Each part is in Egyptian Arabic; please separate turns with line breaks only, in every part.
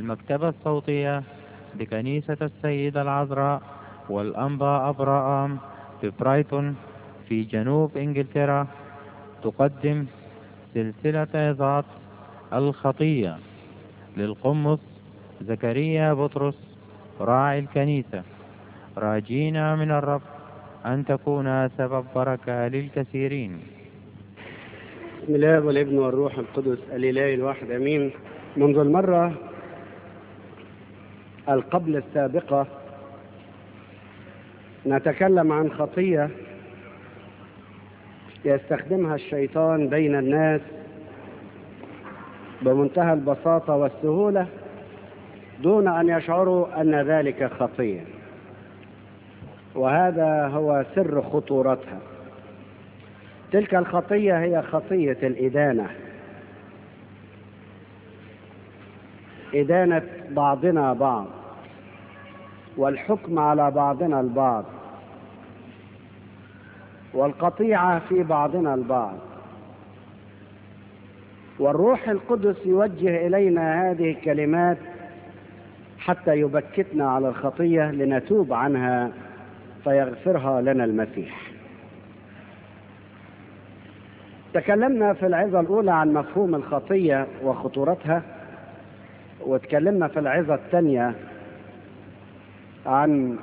المكتبة الصوتية لكنيسة السيدة العذراء والأنبا أبراهام في برايتون في جنوب إنجلترا تقدم سلسلة عظات الخطية للقمص زكريا بطرس راعي الكنيسة راجينا من الرب أن تكون سبب بركة للكثيرين
بسم الله والابن والروح القدس الإله الواحد أمين منذ المرة القبل السابقة نتكلم عن خطية يستخدمها الشيطان بين الناس بمنتهى البساطة والسهولة دون أن يشعروا أن ذلك خطية وهذا هو سر خطورتها تلك الخطية هي خطية الإدانة إدانة بعضنا بعض والحكم على بعضنا البعض والقطيعة في بعضنا البعض والروح القدس يوجه إلينا هذه الكلمات حتى يبكتنا على الخطية لنتوب عنها فيغفرها لنا المسيح تكلمنا في العظة الأولى عن مفهوم الخطية وخطورتها وتكلمنا في العظة الثانية عن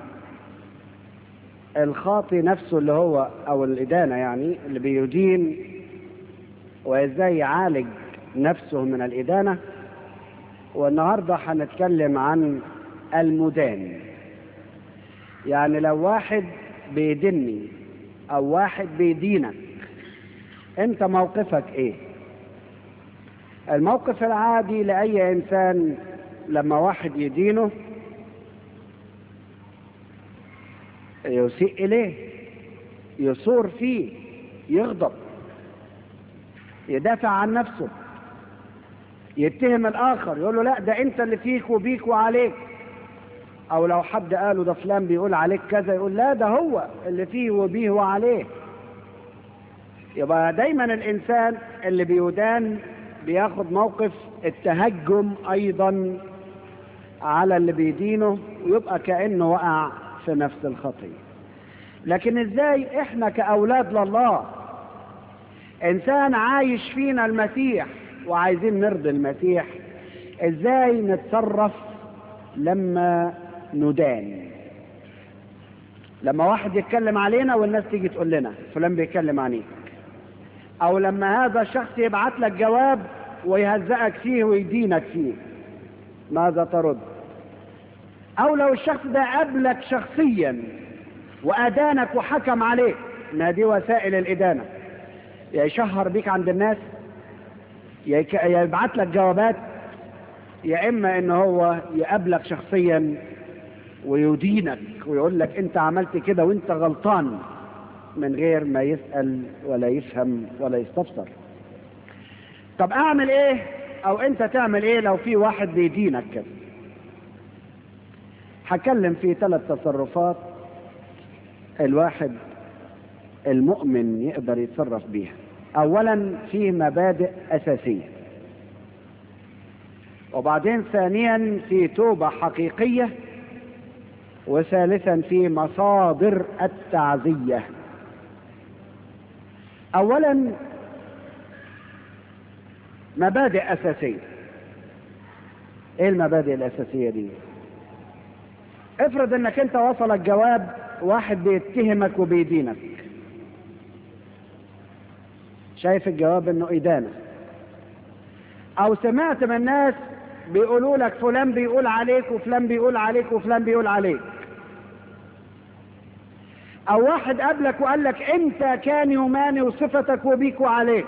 الخاطي نفسه اللي هو أو الإدانة يعني اللي بيدين وإزاي يعالج نفسه من الإدانة والنهاردة هنتكلم عن المدان يعني لو واحد بيدني أو واحد بيدينك انت موقفك ايه الموقف العادي لأي إنسان لما واحد يدينه يسيء إليه يصور فيه يغضب يدافع عن نفسه يتهم الآخر يقول له لا ده أنت اللي فيك وبيك وعليك أو لو حد قاله ده فلان بيقول عليك كذا يقول لا ده هو اللي فيه وبيه وعليه يبقى دايما الإنسان اللي بيدان بياخد موقف التهجم أيضا على اللي بيدينه ويبقى كأنه وقع في نفس الخطية لكن ازاي احنا كأولاد لله انسان عايش فينا المسيح وعايزين نرضي المسيح ازاي نتصرف لما ندان لما واحد يتكلم علينا والناس تيجي تقول لنا فلان بيتكلم عليك او لما هذا الشخص يبعت لك جواب ويهزئك فيه ويدينك فيه ماذا ترد او لو الشخص ده قابلك شخصيا وادانك وحكم عليك ما دي وسائل الادانه يا يشهر بيك عند الناس يا يبعت لك جوابات يا اما ان هو يقابلك شخصيا ويدينك ويقول لك انت عملت كده وانت غلطان من غير ما يسأل ولا يفهم ولا يستفسر طب اعمل ايه او انت تعمل ايه لو في واحد بيدينك كده هكلم في ثلاث تصرفات الواحد المؤمن يقدر يتصرف بيها اولا في مبادئ اساسيه وبعدين ثانيا في توبه حقيقيه وثالثا في مصادر التعزيه اولا مبادئ اساسيه ايه المبادئ الاساسيه دي افرض انك انت وصلك جواب واحد بيتهمك وبيدينك شايف الجواب انه ادانه او سمعت من الناس بيقولوا لك فلان بيقول عليك وفلان بيقول عليك وفلان بيقول عليك او واحد قابلك وقال لك انت كان يوماني وصفتك وبيك وعليك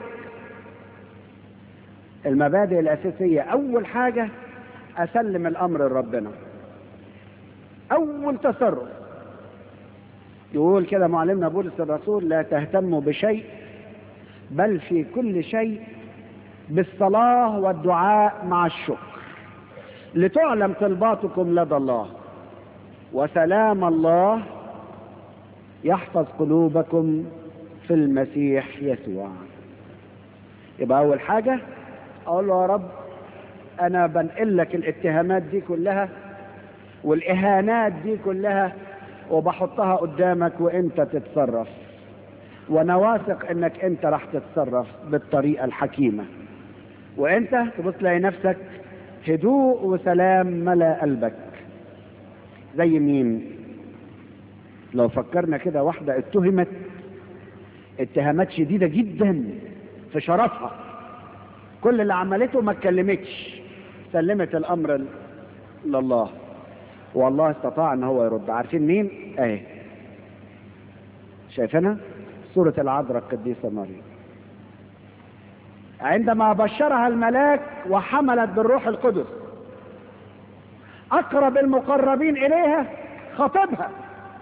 المبادئ الاساسيه اول حاجه اسلم الامر لربنا اول تصرف يقول كده معلمنا بولس الرسول لا تهتموا بشيء بل في كل شيء بالصلاه والدعاء مع الشكر لتعلم طلباتكم لدى الله وسلام الله يحفظ قلوبكم في المسيح يسوع يبقى اول حاجه اقول له يا رب انا بنقل لك الاتهامات دي كلها والاهانات دي كلها وبحطها قدامك وانت تتصرف وانا واثق انك انت راح تتصرف بالطريقه الحكيمه وانت تبص تلاقي نفسك هدوء وسلام ملا قلبك زي مين لو فكرنا كده واحده اتهمت اتهامات شديده جدا في شرفها كل اللي عملته ما اتكلمتش سلمت الامر لله والله استطاع ان هو يرد عارفين مين اهي شايفينها سورة العذراء القديسة مريم عندما بشرها الملاك وحملت بالروح القدس اقرب المقربين اليها خطبها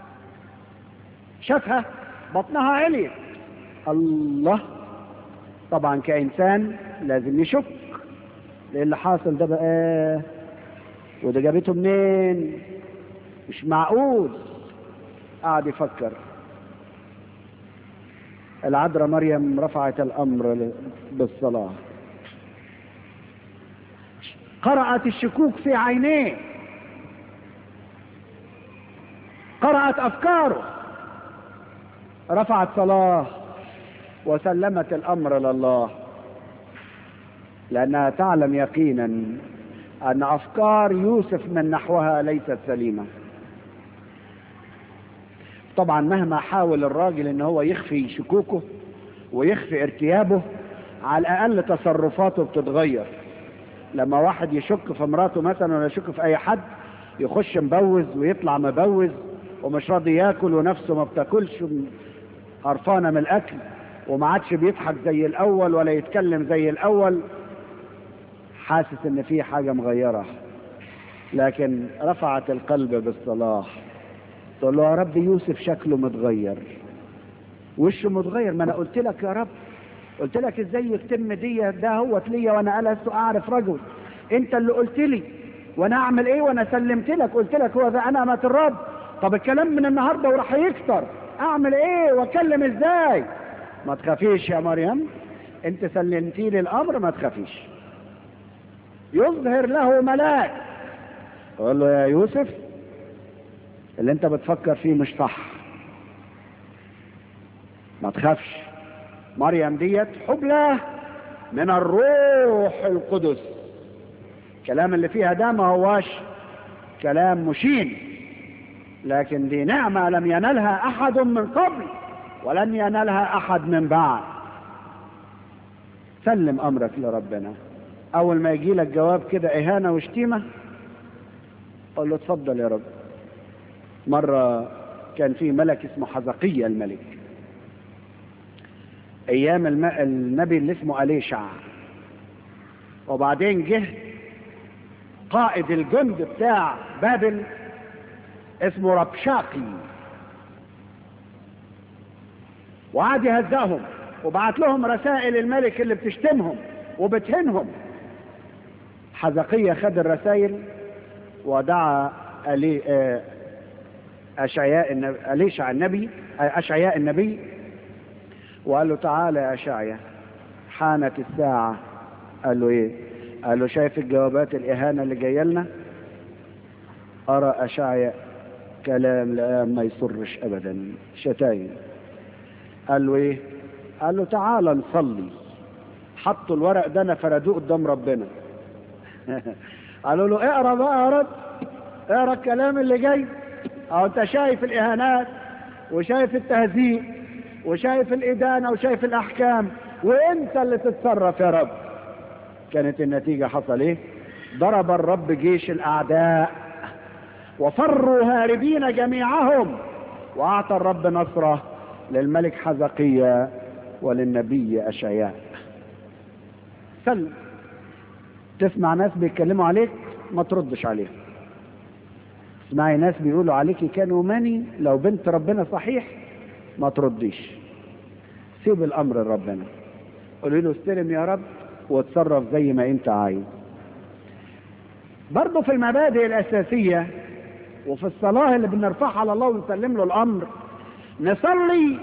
شافها بطنها عليت الله طبعا كإنسان لازم يشك لأن اللي حاصل ده بقى وده جابته منين مش معقول قعد يفكر العذراء مريم رفعت الأمر بالصلاة قرأت الشكوك في عينيه قرأت أفكاره رفعت صلاة وسلمت الأمر لله لأنها تعلم يقينا أن أفكار يوسف من نحوها ليست سليمة طبعا مهما حاول الراجل ان هو يخفي شكوكه ويخفي ارتيابه على الاقل تصرفاته بتتغير لما واحد يشك في مراته مثلا ولا يشك في اي حد يخش مبوز ويطلع مبوز ومش راضي ياكل ونفسه ما بتاكلش قرفانه من الاكل وما عادش بيضحك زي الاول ولا يتكلم زي الاول حاسس ان في حاجه مغيره لكن رفعت القلب بالصلاح تقول له يا رب يوسف شكله متغير وشه متغير ما انا قلت لك يا رب قلت لك ازاي يتم دي ده هو ليا وانا لست اعرف رجل انت اللي قلت لي وانا اعمل ايه وانا سلمت لك قلت لك هو ده انا امة الرب طب الكلام من النهارده وراح يكتر اعمل ايه واكلم ازاي ما تخافيش يا مريم انت سلمتي لي الامر ما تخافيش يظهر له ملاك يقول له يا يوسف اللي انت بتفكر فيه مش صح ما تخافش مريم ديت حبلى من الروح القدس الكلام اللي فيها ده ما هواش كلام مشين لكن دي نعمة لم ينلها أحد من قبل ولن ينالها أحد من بعد سلم أمرك لربنا أول ما يجي لك جواب كده إهانة وشتيمة قول له اتفضل يا رب مرة كان في ملك اسمه حزقية الملك أيام الم... النبي اللي اسمه أليشع وبعدين جه قائد الجند بتاع بابل اسمه ربشاقي وقعد يهزأهم وبعت لهم رسائل الملك اللي بتشتمهم وبتهنهم حزقية خد الرسائل ودعا ألي أشعياء النبي أليشع النبي أشعياء النبي وقال له تعالى يا أشعياء حانت الساعة قال له إيه قال له شايف الجوابات الإهانة اللي جاية لنا أرى أشعياء كلام لا ما يسرش أبدا شتايم قال له إيه قال له تعالى نصلي حطوا الورق ده نفردوه قدام ربنا قالوا له اقرا بقى يا رب اقرا الكلام اللي جاي اهو انت شايف الاهانات وشايف التهزيء وشايف الادانه وشايف الاحكام وانت اللي تتصرف يا رب كانت النتيجه حصل ايه ضرب الرب جيش الاعداء وفروا هاربين جميعهم واعطى الرب نصره للملك حزقية وللنبي اشعياء سلم تسمع ناس بيتكلموا عليك ما تردش عليهم تسمعي ناس بيقولوا عليكي كانوا ماني لو بنت ربنا صحيح ما ترديش سيب الامر لربنا قولي له استلم يا رب واتصرف زي ما انت عايز برضه في المبادئ الاساسيه وفي الصلاه اللي بنرفعها على الله ونسلم له الامر نصلي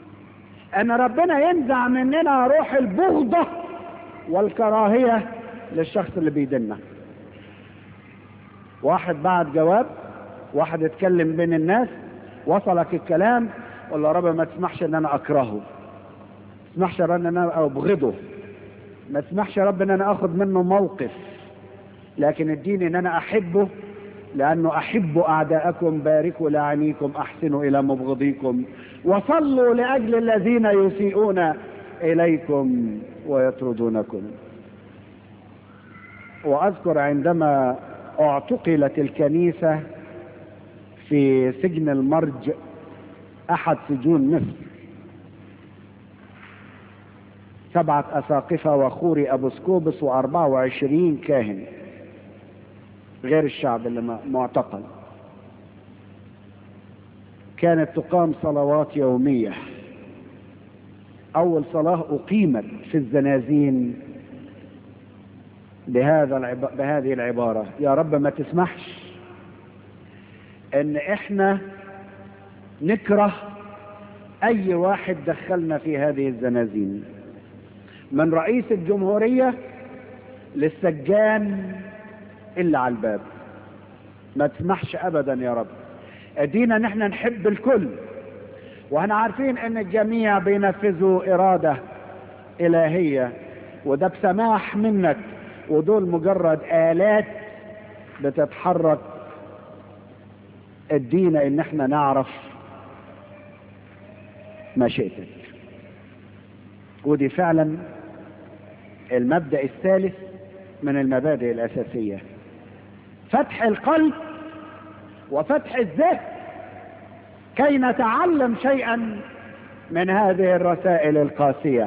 ان ربنا ينزع مننا روح البغضه والكراهيه للشخص اللي بيدنا واحد بعت جواب واحد اتكلم بين الناس وصلك الكلام قول له يا رب ما تسمحش ان انا اكرهه ما تسمحش يا رب ان انا ابغضه ما تسمحش يا رب ان انا اخذ منه موقف لكن اديني ان انا احبه لانه احبوا اعداءكم باركوا لاعنيكم احسنوا الى مبغضيكم وصلوا لاجل الذين يسيئون اليكم ويطردونكم واذكر عندما اعتقلت الكنيسه في سجن المرج احد سجون مصر سبعة أساقفة وخوري أبو سكوبس وأربعة وعشرين كاهن غير الشعب اللي معتقل كانت تقام صلوات يومية أول صلاة أقيمت في الزنازين بهذا العب... بهذه العبارة يا رب ما تسمحش ان احنا نكره اي واحد دخلنا في هذه الزنازين من رئيس الجمهورية للسجان الا على الباب ما تسمحش ابدا يا رب ادينا نحن نحب الكل واحنا عارفين ان الجميع بينفذوا ارادة الهية وده بسماح منك ودول مجرد آلات بتتحرك ادينا ان احنا نعرف مشيئتك ودي فعلا المبدأ الثالث من المبادئ الأساسية فتح القلب وفتح الذهن كي نتعلم شيئا من هذه الرسائل القاسية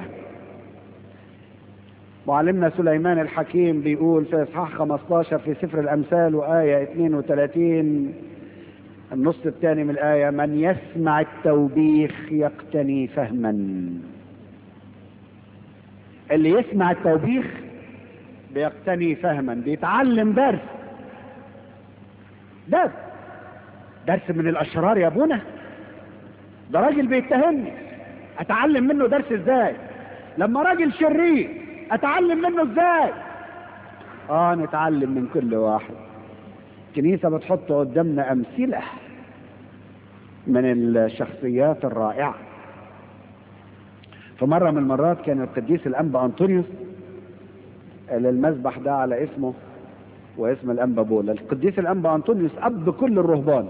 معلمنا سليمان الحكيم بيقول في اصحاح 15 في سفر الامثال وايه 32 النص الثاني من الايه من يسمع التوبيخ يقتني فهما اللي يسمع التوبيخ بيقتني فهما بيتعلم درس درس درس من الاشرار يا ابونا ده راجل بيتهمني اتعلم منه درس ازاي لما راجل شرير اتعلم منه ازاي اه نتعلم من كل واحد الكنيسة بتحط قدامنا امثلة من الشخصيات الرائعة في مرة من المرات كان القديس الانبا انطونيوس اللي المذبح ده على اسمه واسم الانبا بولا القديس الانبا انطونيوس اب كل الرهبان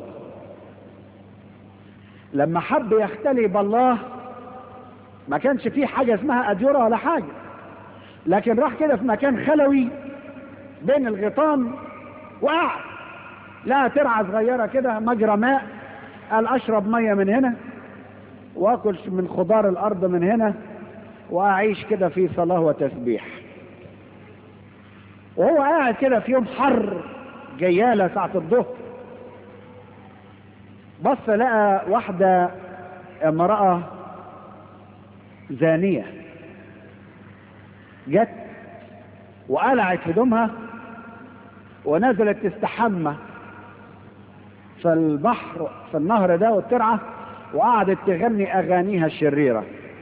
لما حب يختلي بالله ما كانش فيه حاجة اسمها أديرة ولا حاجة لكن راح كده في مكان خلوي بين الغيطان وقعد لقى ترعة صغيرة كده مجرى ماء قال أشرب مية من هنا وأكل من خضار الأرض من هنا وأعيش كده في صلاة وتسبيح وهو قاعد كده في يوم حر جيالة ساعة الظهر بص لقى واحدة امرأة زانية جت وقلعت هدومها ونزلت تستحمى في البحر في النهر ده والترعة وقعدت تغني أغانيها الشريرة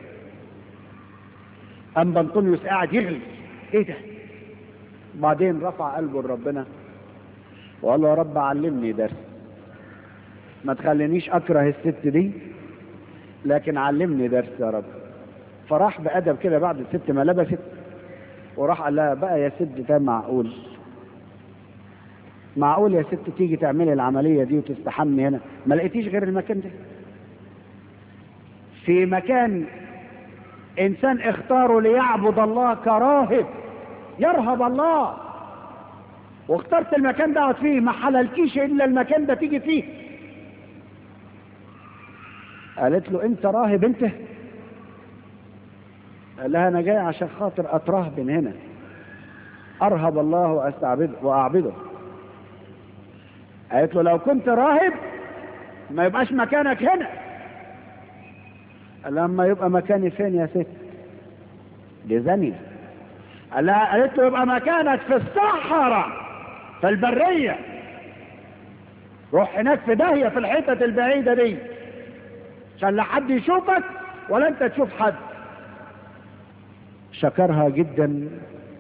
أم بنطونيوس قاعد يغلي إيه ده؟ بعدين رفع قلبه لربنا وقال له يا رب علمني درس ما تخلينيش أكره الست دي لكن علمني درس يا رب فراح بأدب كده بعد الست ما لبست وراح قال لها بقى يا ست ده معقول معقول يا ست تيجي تعملي العملية دي وتستحمي هنا ما لقيتيش غير المكان ده في مكان انسان اختاره ليعبد الله كراهب يرهب الله واخترت المكان ده اقعد فيه ما حللكيش الا المكان ده تيجي فيه قالت له انت راهب انت قال لها انا جاي عشان خاطر اترهبن هنا ارهب الله واستعبده واعبده قالت له لو كنت راهب ما يبقاش مكانك هنا قال لما يبقى مكاني فين يا ست دي زانية قال لها قالت له يبقى مكانك في الصحراء في البرية روح هناك في داهية في الحتة البعيدة دي عشان لا حد يشوفك ولا انت تشوف حد شكرها جدا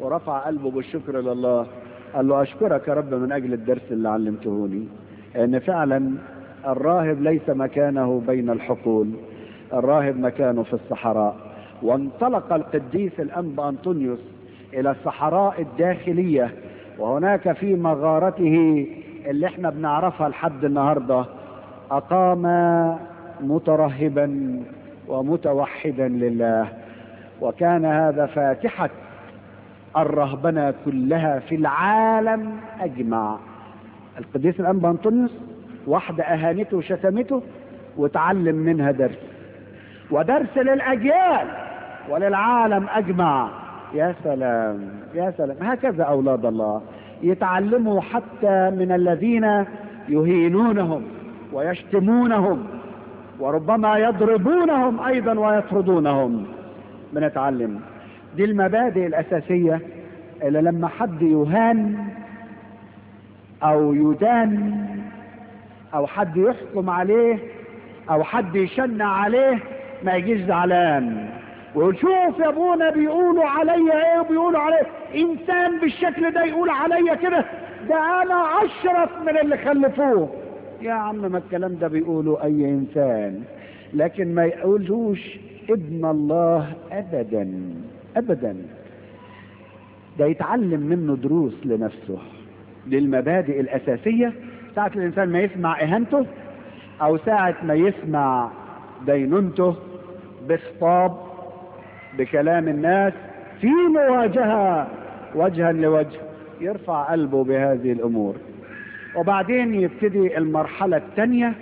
ورفع قلبه بالشكر لله قال له أشكرك يا رب من أجل الدرس اللي علمتهوني أن فعلا الراهب ليس مكانه بين الحقول الراهب مكانه في الصحراء وانطلق القديس الأنبا أنطونيوس إلى الصحراء الداخلية وهناك في مغارته اللي احنا بنعرفها لحد النهاردة أقام مترهبا ومتوحدا لله وكان هذا فاتحة الرهبنة كلها في العالم أجمع القديس الأنبا أنطونيوس واحدة أهانته وشتمته وتعلم منها درس ودرس للأجيال وللعالم أجمع يا سلام يا سلام هكذا أولاد الله يتعلموا حتى من الذين يهينونهم ويشتمونهم وربما يضربونهم أيضا ويطردونهم بنتعلم دي المبادئ الأساسية اللي لما حد يهان أو يدان أو حد يحكم عليه أو حد يشنع عليه ما يجيش زعلان ويقول شوف يا ابونا بيقولوا عليا ايه وبيقولوا عليا انسان بالشكل ده يقول عليا كده ده انا اشرف من اللي خلفوه يا عم ما الكلام ده بيقولوا اي انسان لكن ما يقولوش ابن الله ابدا ابدا ده يتعلم منه دروس لنفسه للمبادئ الاساسيه ساعه الانسان ما يسمع اهانته او ساعه ما يسمع دينونته بخطاب بكلام الناس في مواجهه وجها لوجه يرفع قلبه بهذه الامور وبعدين يبتدي المرحله الثانيه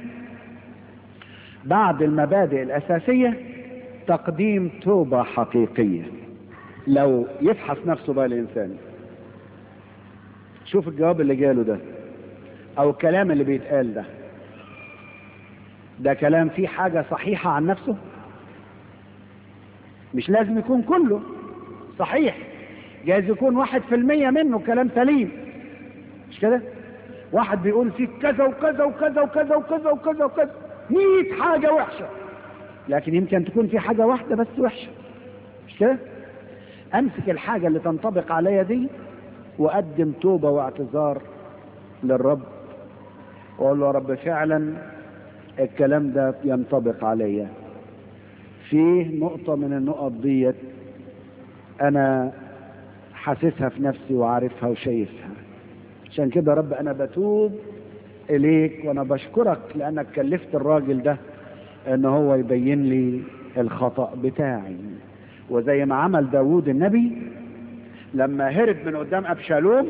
بعد المبادئ الاساسيه تقديم توبه حقيقيه لو يفحص نفسه بقى الانسان شوف الجواب اللي جاله ده او الكلام اللي بيتقال ده ده كلام فيه حاجة صحيحة عن نفسه مش لازم يكون كله صحيح جايز يكون واحد في المية منه كلام سليم مش كده واحد بيقول فيك كذا وكذا وكذا وكذا وكذا وكذا وكذا مية حاجة وحشة لكن يمكن تكون في حاجة واحدة بس وحشة مش كده امسك الحاجة اللي تنطبق عليا دي واقدم توبة واعتذار للرب واقول له يا رب فعلا الكلام ده ينطبق عليا فيه نقطة من النقط ديت أنا حاسسها في نفسي وعارفها وشايفها عشان كده رب أنا بتوب إليك وأنا بشكرك لأنك كلفت الراجل ده إن هو يبين لي الخطأ بتاعي وزي ما عمل داوود النبي لما هرب من قدام أبشالوم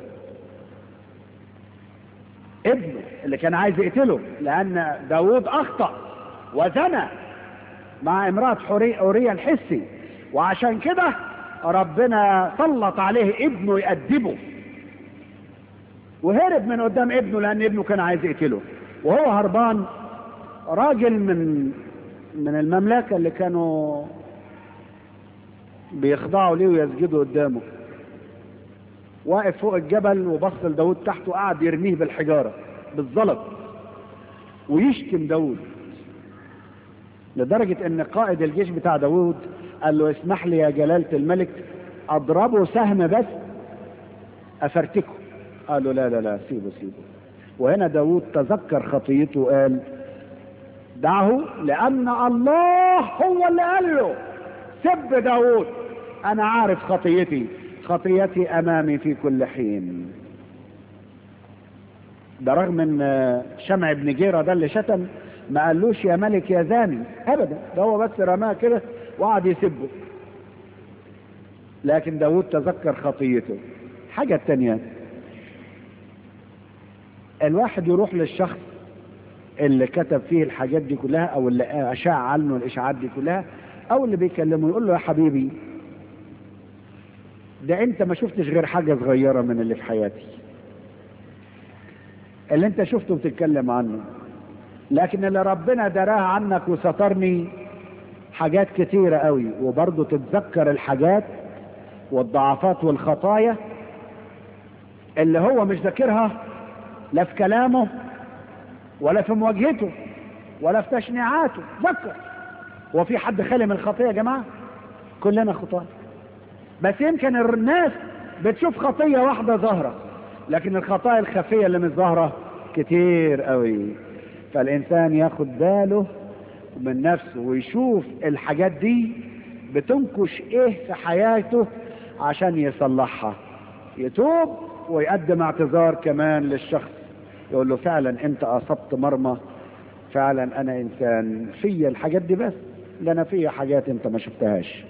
ابنه اللي كان عايز يقتله لأن داوود أخطأ وزنى مع امرأة حوري أوريا الحسي وعشان كده ربنا سلط عليه ابنه يأدبه وهرب من قدام ابنه لأن ابنه كان عايز يقتله وهو هربان راجل من من المملكة اللي كانوا بيخضعوا ليه ويسجدوا قدامه واقف فوق الجبل وبص لداود تحته قاعد يرميه بالحجارة بالزلط ويشتم داود لدرجة ان قائد الجيش بتاع داود قال له اسمح لي يا جلالة الملك اضربه سهم بس افرتكه قال له لا لا لا سيبه سيبه وهنا داود تذكر خطيته وقال دعه لان الله هو اللي قال له سب داود انا عارف خطيتي خطيتي امامي في كل حين ده رغم ان شمع بن جيرة ده اللي شتم ما قالوش يا ملك يا زاني ابدا ده هو بس رماه كده وقعد يسبه لكن داود تذكر خطيته حاجة التانية الواحد يروح للشخص اللي كتب فيه الحاجات دي كلها او اللي اشاع عنه الاشاعات دي كلها او اللي بيكلمه يقول له يا حبيبي ده انت ما شفتش غير حاجة صغيرة من اللي في حياتي اللي انت شفته بتتكلم عنه لكن اللي ربنا دراها عنك وسترني حاجات كتيرة قوي وبرضه تتذكر الحاجات والضعفات والخطايا اللي هو مش ذاكرها لا في كلامه ولا في مواجهته ولا في تشنيعاته ذكر وفي حد خالي من الخطيه يا جماعه كلنا خطاه بس يمكن الناس بتشوف خطية واحدة ظاهرة لكن الخطايا الخفية اللي مش ظاهرة كتير قوي فالإنسان ياخد باله من نفسه ويشوف الحاجات دي بتنكش ايه في حياته عشان يصلحها يتوب ويقدم اعتذار كمان للشخص يقول له فعلا انت اصبت مرمى فعلا انا انسان فيا الحاجات دي بس ده انا فيا حاجات انت ما شفتهاش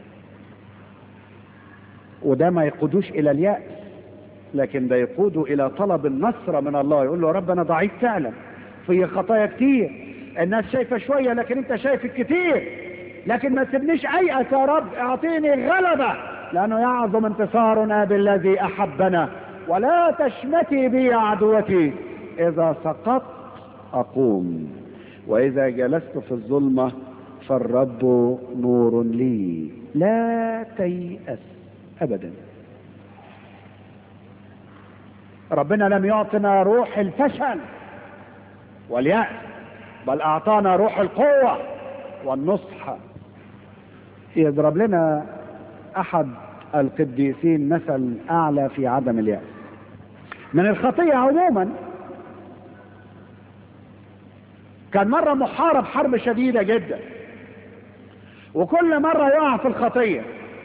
وده ما يقودوش الى اليأس لكن ده يقوده الى طلب النصرة من الله يقول له يا رب انا ضعيف فعلا في خطايا كتير الناس شايفة شوية لكن انت شايف الكتير لكن ما تسيبنيش ايأس يا رب اعطيني غلبة لانه يعظم انتصارنا بالذي احبنا ولا تشمتي بي عدوتي اذا سقطت اقوم واذا جلست في الظلمة فالرب نور لي لا تيأس ابدا ربنا لم يعطنا روح الفشل واليأس بل اعطانا روح القوة والنصح يضرب لنا احد القديسين مثل اعلى في عدم اليأس من الخطية عموما كان مرة محارب حرب شديدة جدا وكل مرة يقع في الخطية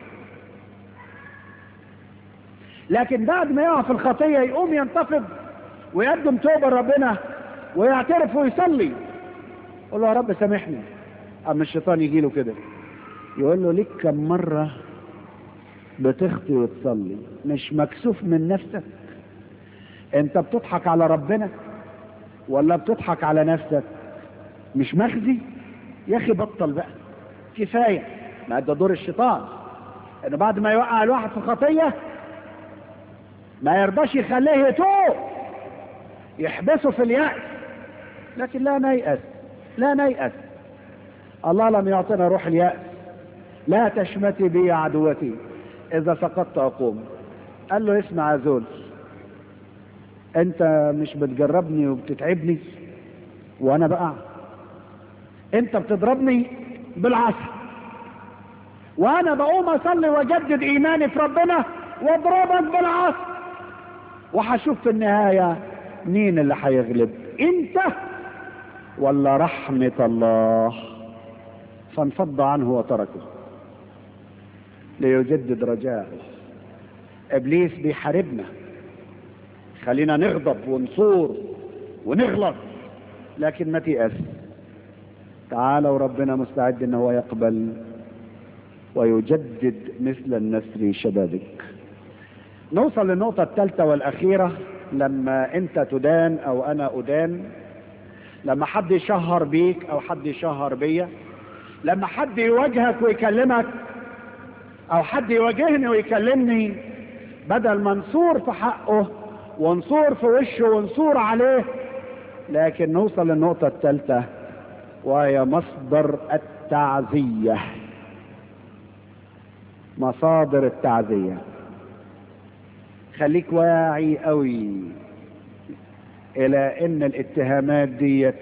لكن بعد ما يقع في الخطية يقوم ينتفض ويقدم توبة لربنا ويعترف ويصلي يقول له يا رب سامحني اما الشيطان يجي له كده يقول له ليك كم مرة بتخطي وتصلي مش مكسوف من نفسك انت بتضحك على ربنا ولا بتضحك على نفسك مش مخزي يا اخي بطل بقى كفاية ما ده دور الشيطان انه بعد ما يوقع الواحد في خطية ما يرضاش يخليه يتوب يحبسه في اليأس لكن لا نيأس لا نيأس الله لم يعطينا روح اليأس لا تشمتي بي عدوتي اذا سقطت اقوم قال له اسمع يا زول انت مش بتجربني وبتتعبني وانا بقع انت بتضربني بالعصا وانا بقوم اصلي واجدد ايماني في ربنا واضربك بالعصا وهشوف في النهاية مين اللي هيغلب انت ولا رحمة الله فانفض عنه وتركه ليجدد رجاءه ابليس بيحاربنا خلينا نغضب ونصور ونغلط لكن ما تيأس تعالى وربنا مستعد ان هو يقبل ويجدد مثل النسر شبابك نوصل للنقطة الثالثة والأخيرة لما أنت تدان أو أنا أدان لما حد يشهر بيك أو حد يشهر بيا لما حد يواجهك ويكلمك أو حد يواجهني ويكلمني بدل ما نصور في حقه ونصور في وشه ونصور عليه لكن نوصل للنقطة الثالثة وهي مصدر التعزية مصادر التعزية خليك واعي قوي الى ان الاتهامات ديت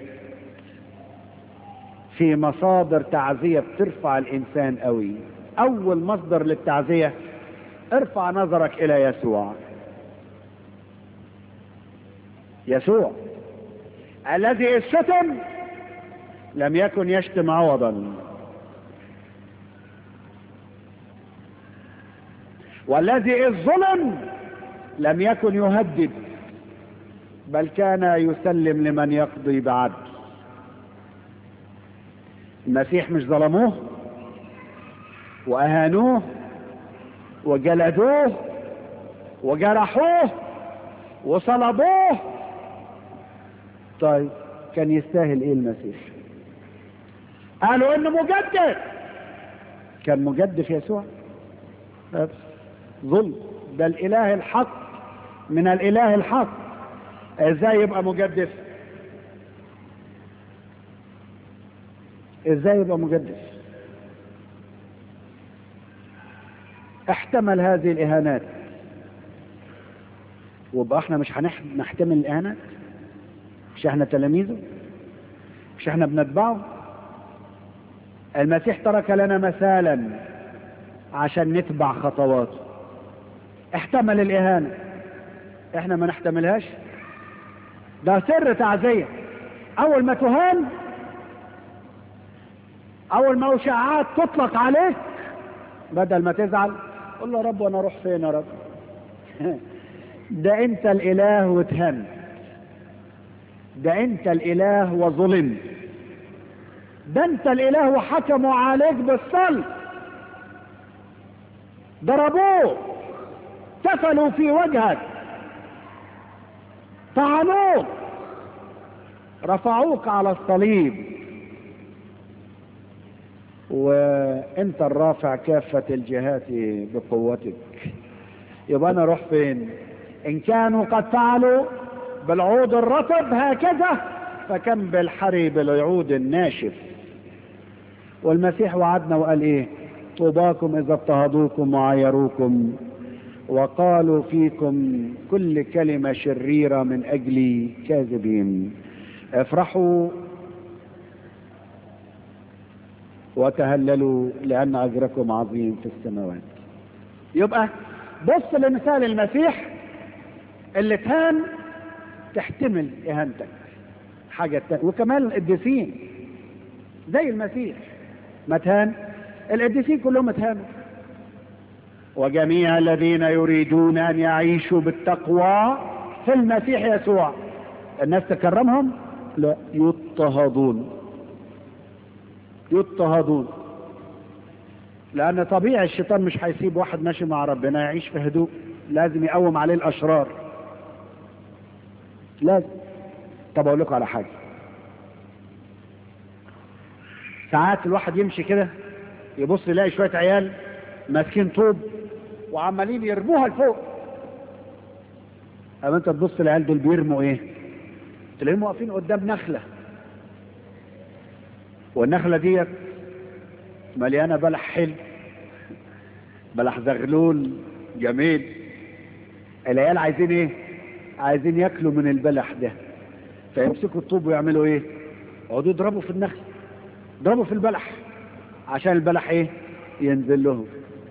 في مصادر تعزية بترفع الانسان قوي اول مصدر للتعزية ارفع نظرك الى يسوع يسوع الذي الشتم لم يكن يشتم عوضا والذي الظلم لم يكن يهدد بل كان يسلم لمن يقضي بعدل المسيح مش ظلموه واهانوه وجلدوه وجرحوه وصلبوه طيب كان يستاهل ايه المسيح قالوا انه مجدد كان مجدد يسوع ظلم ده الاله الحق من الاله الحق ازاي يبقى مجدف ازاي يبقى مجدف احتمل هذه الاهانات ويبقى احنا مش هنحتمل الاهانات مش احنا تلاميذه مش احنا بنتبعه المسيح ترك لنا مثالا عشان نتبع خطواته احتمل الإهانة احنا ما نحتملهاش ده سر تعزية أول ما تهان أول ما أشاعات تطلق عليك بدل ما تزعل قول له يا رب وأنا أروح فين يا رب ده أنت الإله وتهنت ده أنت الإله وظلمت ده أنت الإله وحكموا عليك بالصلب ضربوه تفلوا في وجهك طعنوك رفعوك على الصليب وانت الرافع كافة الجهات بقوتك يبقى انا اروح فين ان كانوا قد فعلوا بالعود الرطب هكذا فكم بالحري بالعود الناشف والمسيح وعدنا وقال ايه طوباكم اذا اضطهدوكم وعايروكم وقالوا فيكم كل كلمة شريرة من أجلي كاذبين افرحوا وتهللوا لأن أجركم عظيم في السماوات يبقى بص لمثال المسيح اللي تهان تحتمل إهانتك حاجة تانية وكمان القديسين زي المسيح ما تهان القديسين كلهم اتهانوا وجميع الذين يريدون ان يعيشوا بالتقوى في المسيح يسوع الناس تكرمهم لا يضطهدون يضطهدون لان طبيعي الشيطان مش هيسيب واحد ماشي مع ربنا يعيش في هدوء لازم يقوم عليه الاشرار لازم طب اقول لكم على حاجه ساعات الواحد يمشي كده يبص يلاقي شويه عيال ماسكين طوب وعمالين يرموها لفوق اما انت تبص العيال دول بيرموا ايه تلاقيهم واقفين قدام نخله والنخله ديت مليانه بلح حلو بلح زغلول جميل العيال عايزين ايه عايزين ياكلوا من البلح ده فيمسكوا الطوب ويعملوا ايه يقعدوا يضربوا في النخل يضربوا في البلح عشان البلح ايه ينزل لهم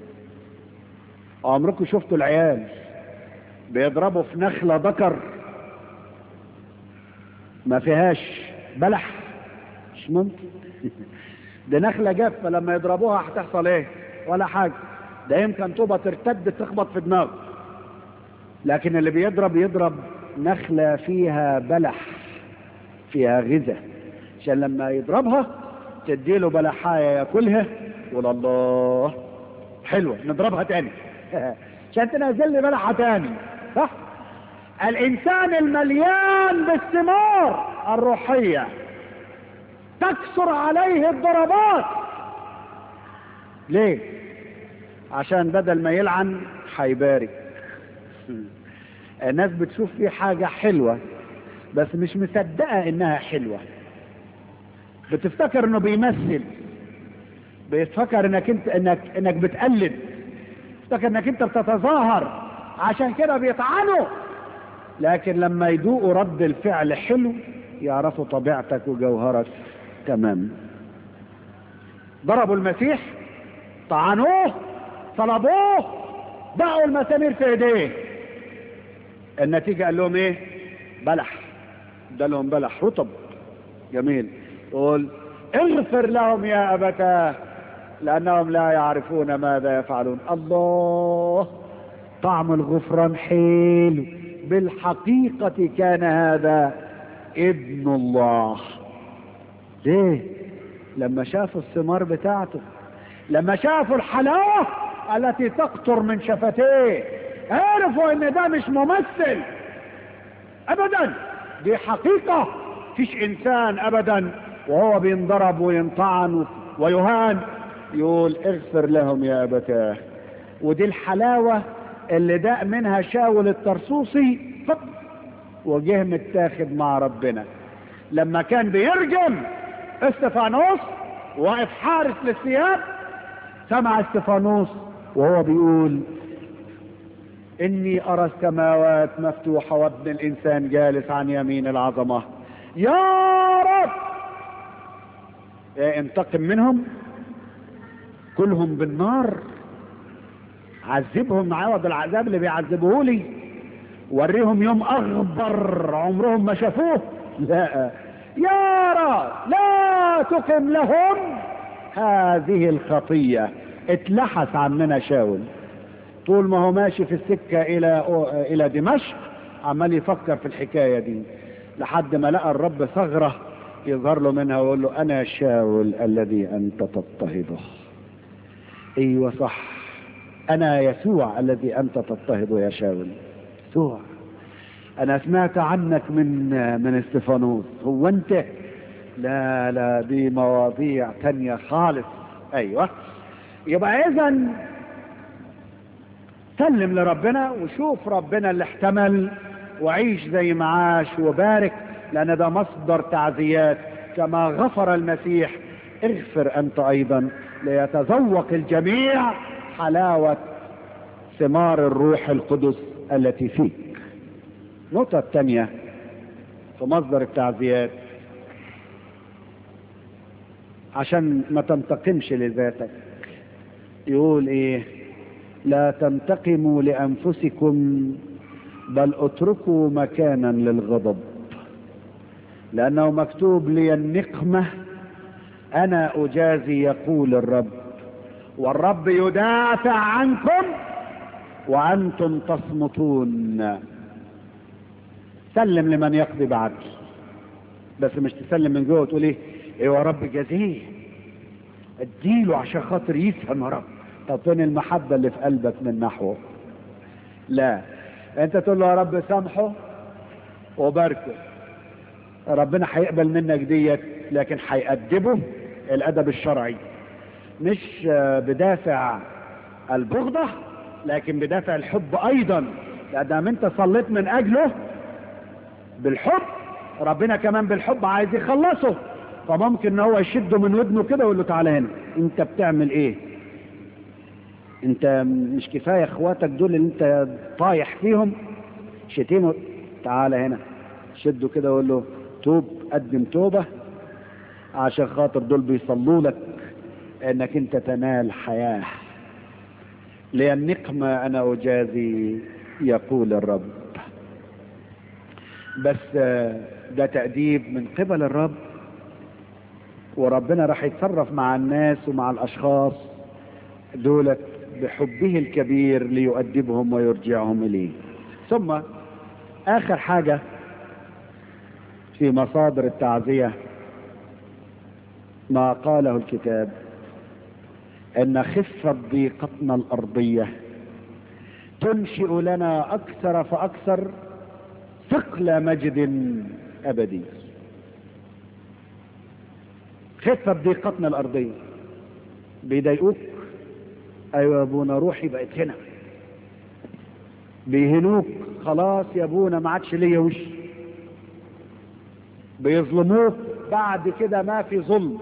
عمركم شفتوا العيال بيضربوا في نخلة ذكر ما فيهاش بلح مش ممكن ده نخلة جافة لما يضربوها هتحصل ايه ولا حاجة ده يمكن طوبة ترتد تخبط في دماغه لكن اللي بيضرب يضرب نخلة فيها بلح فيها غذاء عشان لما يضربها تديله بلحاية ياكلها يقول الله حلوة نضربها تاني عشان تنزل لي بلحة تاني صح الانسان المليان بالثمار الروحية تكثر عليه الضربات ليه عشان بدل ما يلعن هيبارك الناس بتشوف فيه حاجة حلوة بس مش مصدقة انها حلوة بتفتكر انه بيمثل بيتفكر انك انت انك انك بتقلد بيفتكر انك انت بتتظاهر عشان كده بيطعنوا لكن لما يدوقوا رد الفعل حلو يعرفوا طبيعتك وجوهرك تمام ضربوا المسيح طعنوه صلبوه ضعوا المسامير في ايديه النتيجة قال لهم ايه بلح ده لهم بلح رطب جميل قول اغفر لهم يا أبتاه لأنهم لا يعرفون ماذا يفعلون الله طعم الغفران حلو بالحقيقة كان هذا ابن الله ليه لما شافوا الثمار بتاعته لما شافوا الحلاوة التي تقطر من شفتيه عرفوا ان ده مش ممثل ابدا دي حقيقة فيش انسان ابدا وهو بينضرب وينطعن ويهان يقول اغفر لهم يا ابتاه ودي الحلاوة اللي داق منها شاول الترسوسي وجه متاخد مع ربنا لما كان بيرجم استفانوس واقف حارس للثياب سمع استفانوس وهو بيقول اني ارى السماوات مفتوحة وابن الانسان جالس عن يمين العظمة يا رب إيه انتقم منهم كلهم بالنار عذبهم عوض العذاب اللي بيعذبوه لي وريهم يوم اغبر عمرهم ما شافوه لا يا رب لا تقم لهم هذه الخطية اتلحس عننا شاول طول ما هو ماشي في السكة الى الى دمشق عمال يفكر في الحكاية دي لحد ما لقى الرب ثغرة يظهر له منها ويقول له انا شاول الذي انت تضطهده ايوه صح انا يسوع الذي انت تضطهده يا شاول يسوع انا سمعت عنك من من استفانوس هو انت لا لا دي مواضيع تانية خالص ايوه يبقى اذا سلم لربنا وشوف ربنا اللي احتمل وعيش زي ما عاش وبارك لان ده مصدر تعزيات كما غفر المسيح اغفر انت ايضا ليتذوق الجميع حلاوة ثمار الروح القدس التي فيك النقطة الثانية في مصدر التعزيات عشان ما تنتقمش لذاتك يقول ايه لا تنتقموا لانفسكم بل اتركوا مكانا للغضب لانه مكتوب لي النقمه انا اجازي يقول الرب والرب يدافع عنكم وانتم تصمتون سلم لمن يقضي بعدل بس مش تسلم من جوه وتقول ايه ايوه يا رب جازيه اديله عشان خاطر يفهم يا رب طب فين المحبه اللي في قلبك من نحوه لا انت تقول له يا رب سامحه وباركه ربنا هيقبل منك ديت لكن هيأدبه الادب الشرعي مش بدافع البغضة لكن بدافع الحب ايضا لان انت صليت من اجله بالحب ربنا كمان بالحب عايز يخلصه فممكن ان هو يشده من ودنه كده ويقول له تعالى هنا انت بتعمل ايه انت مش كفايه اخواتك دول اللي انت طايح فيهم شتيمه تعالى هنا شده كده وقول له توب قدم توبه عشان خاطر دول بيصلوا لك انك انت تنال حياه لان نقمه انا اجازي يقول الرب بس ده تأديب من قبل الرب وربنا راح يتصرف مع الناس ومع الاشخاص دولت بحبه الكبير ليؤدبهم ويرجعهم اليه ثم اخر حاجة في مصادر التعزية ما قاله الكتاب ان خفة ضيقتنا الارضية تنشئ لنا اكثر فاكثر ثقل مجد ابدي خفة ضيقتنا الارضية بيضايقوك ايوه يا ابونا روحي بقت هنا بيهنوك خلاص يا ابونا ما عادش ليا وش بيظلموك بعد كده ما في ظلم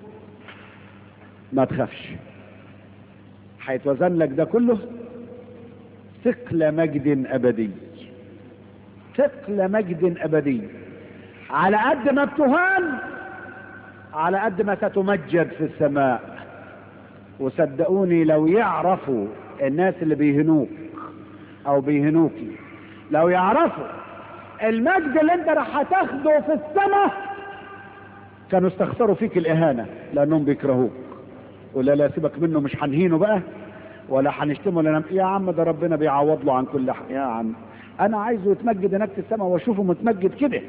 ما تخافش هيتوزن لك ده كله ثقل مجد ابدي ثقل مجد ابدي على قد ما بتهان على قد ما ستمجد في السماء وصدقوني لو يعرفوا الناس اللي بيهنوك او بيهنوكي لو يعرفوا المجد اللي انت راح هتاخده في السماء كانوا استخسروا فيك الاهانه لانهم بيكرهوك ولا لا سيبك منه مش هنهينه بقى ولا هنشتمه ولا يا عم ده ربنا بيعوض له عن كل حاجه يا عم انا عايزه يتمجد هناك في السماء واشوفه متمجد كده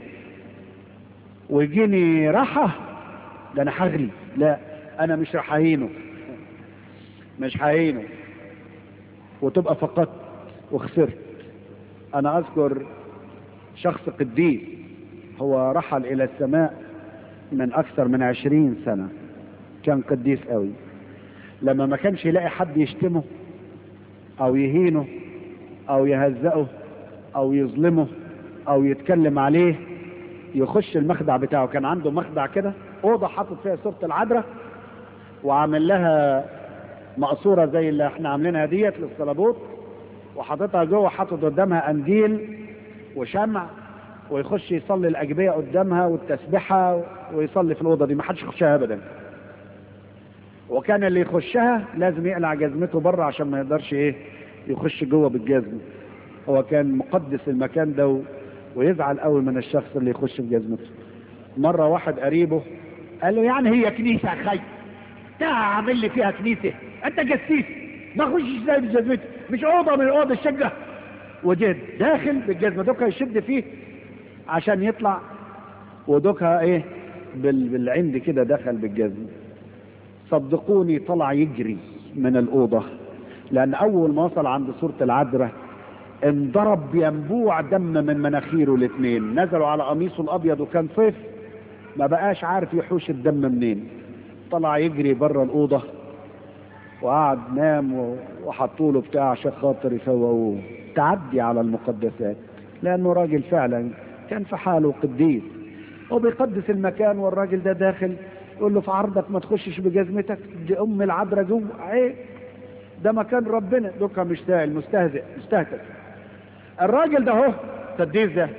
ويجيني راحه ده انا هغلي لا انا مش راح اهينه مش ههينه وتبقى فقدت وخسرت انا اذكر شخص قديس هو رحل الى السماء من اكثر من عشرين سنة كان قديس قوي لما ما كانش يلاقي حد يشتمه او يهينه او يهزقه او يظلمه او يتكلم عليه يخش المخدع بتاعه كان عنده مخدع كده اوضه حاطط فيها صوره العذراء وعامل لها مقصوره زي اللي احنا عاملينها ديت للصلابوت وحاططها جوه حاطط قدامها قنديل وشمع ويخش يصلي الاجبيه قدامها والتسبحه ويصلي في الاوضه دي ما حدش يخشها ابدا وكان اللي يخشها لازم يقلع جزمته بره عشان ما يقدرش ايه يخش جوه بالجزمة هو كان مقدس المكان ده و... ويزعل قوي من الشخص اللي يخش بجزمته مرة واحد قريبه قال له يعني هي كنيسة يا خي تعمل لي فيها كنيسة انت جسيس ما اخشش زي بجزمتي مش اوضه من اوض الشقه وجد داخل بالجزمه دوكا يشد فيه عشان يطلع ودوكا ايه بال... بالعند كده دخل بالجزمه صدقوني طلع يجري من الاوضه لان اول ما وصل عند صوره العذراء انضرب بينبوع دم من مناخيره الاثنين نزلوا على قميصه الابيض وكان صيف ما بقاش عارف يحوش الدم منين طلع يجري بره الاوضه وقعد نام وحطوا له بتاع عشان خاطر يفوقوه تعدي على المقدسات لانه راجل فعلا كان في حاله قديس وبيقدس المكان والراجل ده داخل يقول له في عرضك ما تخشش بجزمتك دي ام العذراء جوه عيب ده مكان ربنا دوكا مش سائل مستهزئ مستهتر الراجل ده اهو القديس ده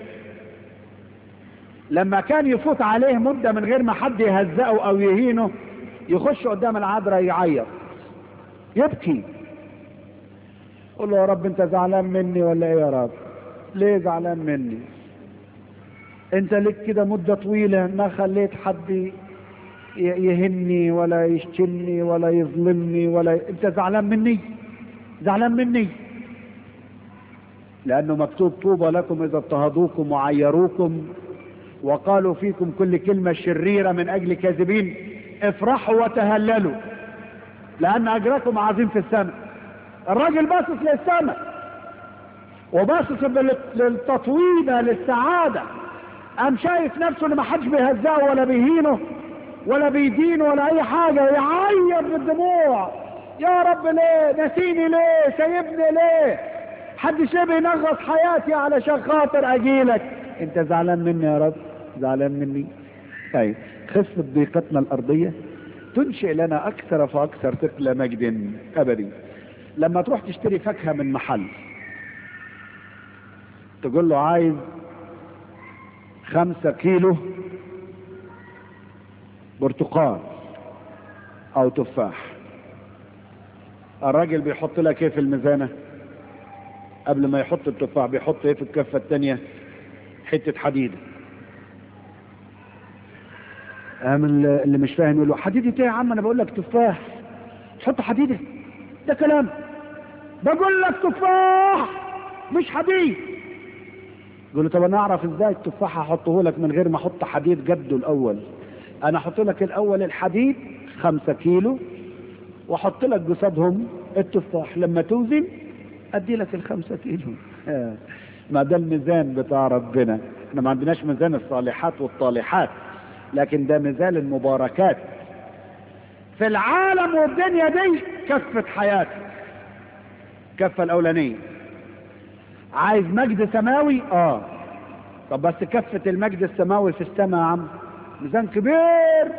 لما كان يفوت عليه مده من غير ما حد يهزقه او يهينه يخش قدام العذراء يعيط يبكي قول له يا رب انت زعلان مني ولا ايه يا رب ليه زعلان مني انت لك كده مدة طويلة ما خليت حد يهني ولا يشتمني ولا يظلمني ولا انت زعلان مني زعلان مني لانه مكتوب طوبى لكم اذا اضطهدوكم وعيروكم وقالوا فيكم كل كلمة شريرة من اجل كاذبين افرحوا وتهللوا لان اجركم عظيم في السماء الراجل باصص للسماء وباصص للتطويبة للسعادة قام شايف نفسه ان ما حدش بيهزقه ولا بيهينه ولا بيدينه ولا اي حاجة يعيط بالدموع يا رب ليه نسيني ليه سايبني ليه حدش ليه بينغص حياتي علشان خاطر اجيلك انت زعلان مني يا رب زعلان مني طيب خفة ضيقتنا الارضية تنشئ لنا اكثر فاكثر ثقل مجد ابدي لما تروح تشتري فاكهة من محل تقول له عايز خمسة كيلو برتقال او تفاح الراجل بيحط لك ايه في الميزانة قبل ما يحط التفاح بيحط ايه في الكفة التانية حتة حديدة قام اللي مش فاهم يقول له حديدة ايه يا عم انا بقول لك تفاح تحط حديدة ده كلام بقول لك تفاح مش حديد يقول له طب انا اعرف ازاي التفاح احطه لك من غير ما احط حديد جده الاول انا احط لك الاول الحديد خمسة كيلو واحط لك قصادهم التفاح لما توزن ادي لك الخمسة كيلو ما ده الميزان بتاع ربنا احنا ما عندناش ميزان الصالحات والطالحات لكن ده ميزان المباركات في العالم والدنيا دي كفة حياتك كفة الاولانية عايز مجد سماوي اه طب بس كفة المجد السماوي في السماء يا عم ميزان كبير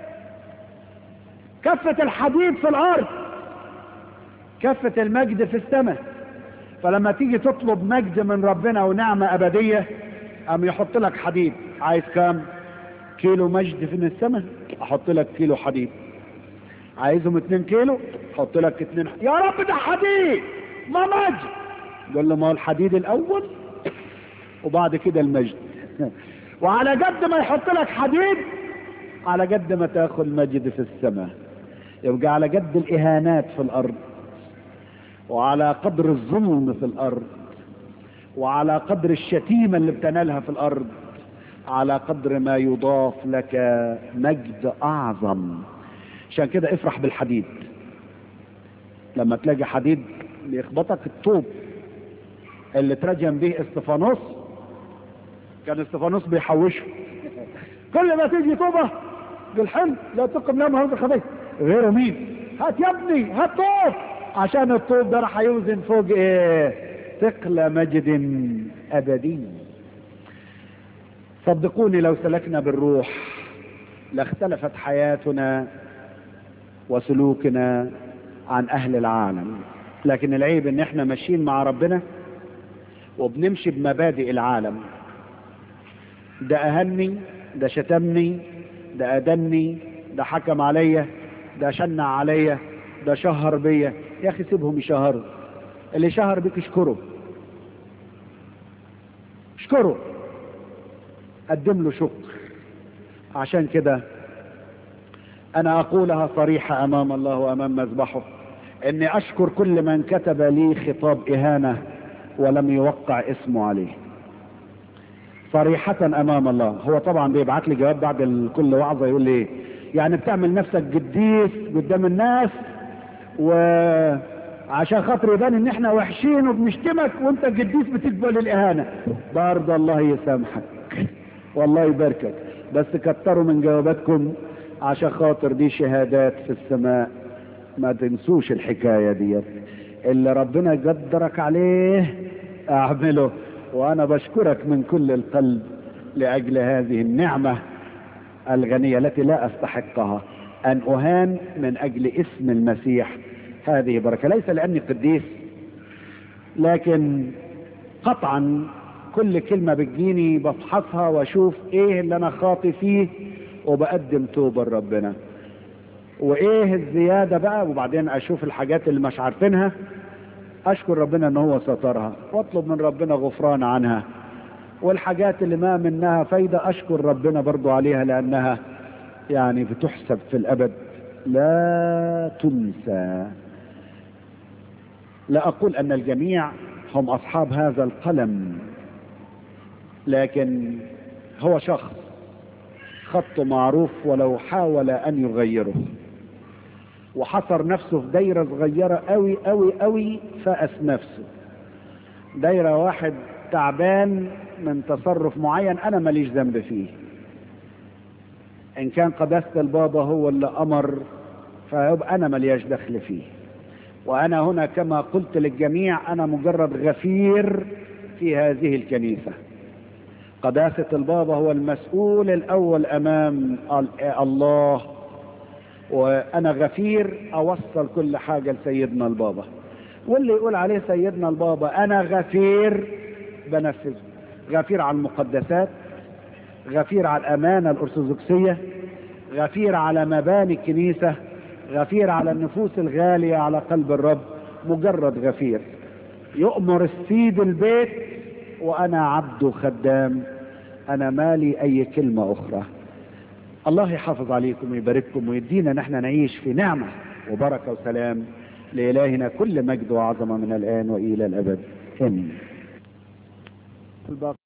كفة الحديد في الارض كفة المجد في السماء فلما تيجي تطلب مجد من ربنا ونعمة ابدية قام يحط لك حديد عايز كام كيلو مجد في السماء احط لك كيلو حديد عايزهم اتنين كيلو احط لك اتنين حديد. يا رب ده حديد ما مجد قال له ما هو الحديد الاول وبعد كده المجد وعلى قد ما يحط لك حديد على قد ما تاخذ مجد في السماء يبقى على قد الاهانات في الارض وعلى قدر الظلم في الارض وعلى قدر الشتيمه اللي بتنالها في الارض على قدر ما يضاف لك مجد اعظم عشان كده افرح بالحديد لما تلاقي حديد بيخبطك الطوب اللي ترجم به استفانوس كان استفانوس بيحوشه كل ما تيجي طوبة بالحلم لا تقم لهم هذا الخبيث غيره مين هات يا ابني هات طوب عشان الطوب ده راح يوزن فوق ايه ثقل مجد ابدي صدقوني لو سلكنا بالروح لاختلفت حياتنا وسلوكنا عن اهل العالم لكن العيب ان احنا ماشيين مع ربنا وبنمشي بمبادئ العالم ده اهني ده شتمني ده ادني ده حكم عليا ده شنع عليا ده شهر بيا يا اخي سيبهم يشهروا اللي شهر بك اشكره اشكره قدم له شكر عشان كده انا اقولها صريحة امام الله وامام مذبحه اني اشكر كل من كتب لي خطاب اهانة ولم يوقع اسمه عليه صريحة امام الله هو طبعا بيبعت لي جواب بعد كل وعظة يقول لي يعني بتعمل نفسك قديس قدام الناس وعشان خاطر يبان ان احنا وحشين وبنشتمك وانت قديس بتقبل الاهانة برضه الله يسامحك والله يباركك بس كتروا من جواباتكم عشان خاطر دي شهادات في السماء ما تنسوش الحكاية ديت اللي ربنا قدرك عليه اعمله وانا بشكرك من كل القلب لاجل هذه النعمة الغنية التي لا استحقها ان اهان من اجل اسم المسيح هذه بركة ليس لاني قديس لكن قطعا كل كلمة بتجيني بفحصها واشوف ايه اللي انا خاطي فيه وبقدم توبة لربنا وايه الزيادة بقى وبعدين اشوف الحاجات اللي مش عارفينها اشكر ربنا ان هو سترها واطلب من ربنا غفران عنها والحاجات اللي ما منها فايدة اشكر ربنا برضو عليها لانها يعني بتحسب في الابد لا تنسى لا اقول ان الجميع هم اصحاب هذا القلم لكن هو شخص خطه معروف ولو حاول ان يغيره وحصر نفسه في دايرة صغيرة قوي قوي قوي فأس نفسه دايرة واحد تعبان من تصرف معين انا ماليش ذنب فيه ان كان قداسة البابا هو اللي امر فيبقى انا ملياش دخل فيه وانا هنا كما قلت للجميع انا مجرد غفير في هذه الكنيسة قداسة البابا هو المسؤول الاول امام الله وانا غفير اوصل كل حاجة لسيدنا البابا واللي يقول عليه سيدنا البابا انا غفير بنفذه غفير على المقدسات غفير على الامانة الارثوذكسية غفير على مباني الكنيسة غفير على النفوس الغالية على قلب الرب مجرد غفير يؤمر السيد البيت وانا عبد خدام انا مالي اي كلمة اخرى الله يحافظ عليكم ويبارككم ويدينا نحن نعيش في نعمة وبركة وسلام لإلهنا كل مجد وعظمة من الآن وإلى الأبد آمين